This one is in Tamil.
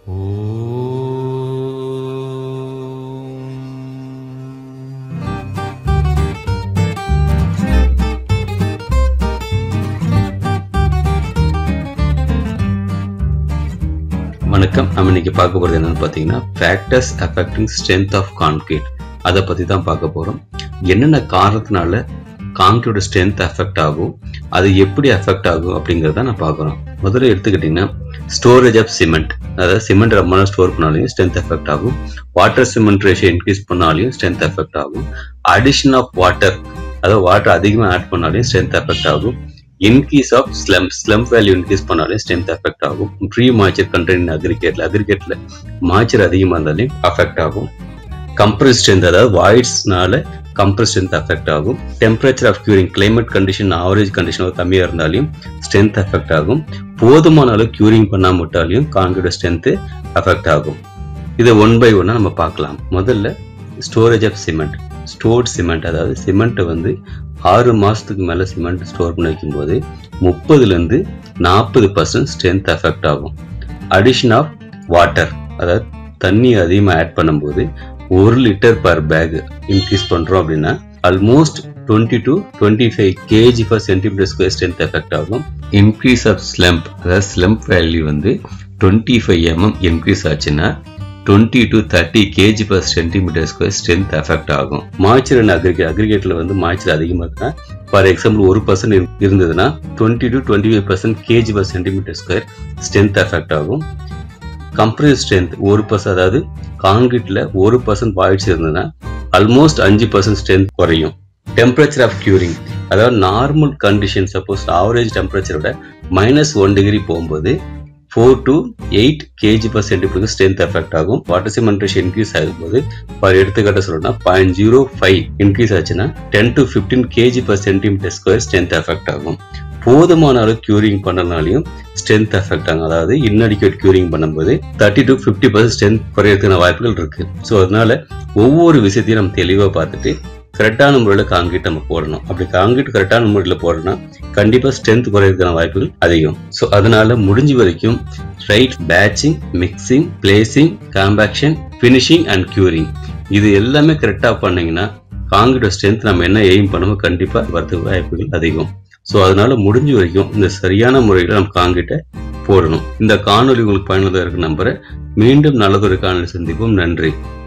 வணக்கம் நம்ம இன்னைக்கு பார்க்க போறது என்னன்னு பார்த்தீங்கன்னா factors affecting strength of concrete அதை பத்தி தான் பார்க்க போறோம் என்னென்ன காரணத்தினால கான்கிரீட்டோட ஸ்ட்ரென்த் அஃபெக்ட் ஆகும் அது எப்படி அஃபெக்ட் ஆகும் அப்படிங்கறத நான் பார்க்குறோம் முதல்ல எடுத்துக்கிட்டிங்கன்னா ஸ்டோரேஜ் ஆஃப் சிமெண்ட் அதாவது சிமெண்ட் ரொம்ப நாள் ஸ்டோர் பண்ணாலையும் ஸ்ட்ரென்த் எஃபெக்ட் ஆகும் வாட்டர் சிமெண்ட் ரேஷியோ இன்க்ரீஸ் பண்ணாலையும் ஸ்ட்ரென்த் எஃபெக்ட் ஆகும் அடிஷன் ஆஃப் வாட்டர் அதாவது வாட்டர் அதிகமாக ஆட் பண்ணாலையும் ஸ்ட்ரென்த் எஃபெக்ட் ஆகும் increase of slump slump value increase பண்ணாலே ஸ்ட்ரென்த் எஃபெக்ட் ஆகும் ப்ரீ மாய்ச்சர் கண்டெயின் அக்ரிகேட்ல அக்ரிகேட்ல மாய்ச்சர் அதிகமாக இருந்தாலே அஃபெக்ட் ஆகும் கம்ப்ரஸ் ஸ்ட்ரென்த் அதாவது வாய்ட்ஸ்னால கம்ப்ரஸ் ஸ்ட்ரென்த் அஃபெக்ட் ஆகும் temperature of curing climate condition average condition கம்மியாக இருந்தாலையும் ஸ்ட்ரென்த் அஃபெக்ட் ஆகும் போதுமான அளவு கியூரிங் பண்ணாம விட்டாலையும் கான்கிரீட் ஸ்ட்ரென்த் அஃபெக்ட் ஆகும் இதை ஒன் பை ஒன்னா நம்ம பார்க்கலாம் முதல்ல storage of cement stored cement அதாவது சிமெண்ட்டை வந்து ஆறு மாசத்துக்கு மேல சிமெண்ட் ஸ்டோர் பண்ணி வைக்கும்போது முப்பதுல இருந்து நாற்பது பர்சன்ட் ஸ்ட்ரென்த் எஃபெக்ட் ஆகும் அடிஷன் ஆஃப் வாட்டர் அதாவது தண்ணி அதிகமாக ஆட் பண்ணும்போது ஒரு லிட்டர் பர் பேக் இன்க்ரீஸ் பண்றோம் அப்படின்னா almost twenty to twenty five KG per centimetre square strength effect ஆகும் இன்க்ரீஸ் ஆஃப் ஸ்லம்ப் அதாவது ஸ்லம்ப் வேல்யூ வந்து டுவெண்ட்டி ஃபைவ் எம்எம் இன்க்ரீஸ் ஆச்சுன்னா twenty to thirty KG per centimetre square strength effect ஆகும் மாய்ச்சர் அண்ட் அக்ரிகேட் அக்ரிகேட்ல வந்து மாய்ச்சர் அதிகமாக இருக்குன்னா ஃபார் எக்ஸாம்பிள் ஒரு பர்சன்ட் இருந்ததுன்னா twenty to twenty five percent KG per centimetre square strength effect ஆகும் கம்ப்ரஸ் ஸ்ட்ரென்த் ஒரு பர்சன்ட் அதாவது கான்கிரீட்ல ஒரு பர்சன்ட் வாய்ட்ஸ் இருந்ததுன்னா ஆல்மோஸ்ட் அஞ்சு பர்சன்ட் ஸ்ட்ரென்த் குறையும் டெம்பரேச்சர் ஆஃப் கியூரிங் அதாவது நார்மல் கண்டிஷன் சப்போஸ் ஆவரேஜ் டெம்பரேச்சரோட மைனஸ் ஒன் டிகிரி போகும்போது four to eight KG per centimetre strength effect ஆகும் வாட்டர் சிமெண்ட்ரேஷன் இன்க்ரீஸ் ஆகும்போது ஃபார் எடுத்துக்காட்ட சொல்லணும்னா பாயிண்ட் ஜீரோ ஃபைவ் இன்க்ரீஸ் ஆச்சுன்னா ten to fifteen KG per centimetre square strength effect ஆகும் போதுமான அளவு கியூரிங் பண்ணனாலையும் ஸ்ட்ரென்த் எஃபெக்ட் ஆகும் அதாவது இன்னடிக்கேட் கியூரிங் பண்ணும்போது thirty to fifty percent strength குறையறதுக்கான வாய்ப்புகள் இருக்கு ஸோ அதனால ஒவ்வொரு விஷயத்தையும் நம்ம தெளிவாக பார்த்துட்டு கரெக்டான முறையில் காங்கிரீட் நம்ம போடணும் அப்படி காங்கிரீட் கரெக்டான முறையில் போடணும்னா கண்டிப்பா ஸ்ட்ரென்த் குறையறதுக்கான வாய்ப்புகள் அதிகம் ஸோ அதனால முடிஞ்ச வரைக்கும் right batching mixing placing compaction finishing and curing இது எல்லாமே கரெக்டா பண்ணீங்கன்னா காங்கிரீட் ஸ்ட்ரென்த் நம்ம என்ன எய்ம் பண்ணுமோ கண்டிப்பா வரதுக்கு வாய்ப்புகள் அதிகம் ஸோ அதனால முடிஞ்ச வரைக்கும் இந்த சரியான முறையில் நம்ம காங்கிரீட்டை போடணும் இந்த காணொலி உங்களுக்கு பயனுள்ளதாக இருக்கு நம்புறேன் மீண்டும் நல்லதொரு காணொலி சந்திப்போம் நன்றி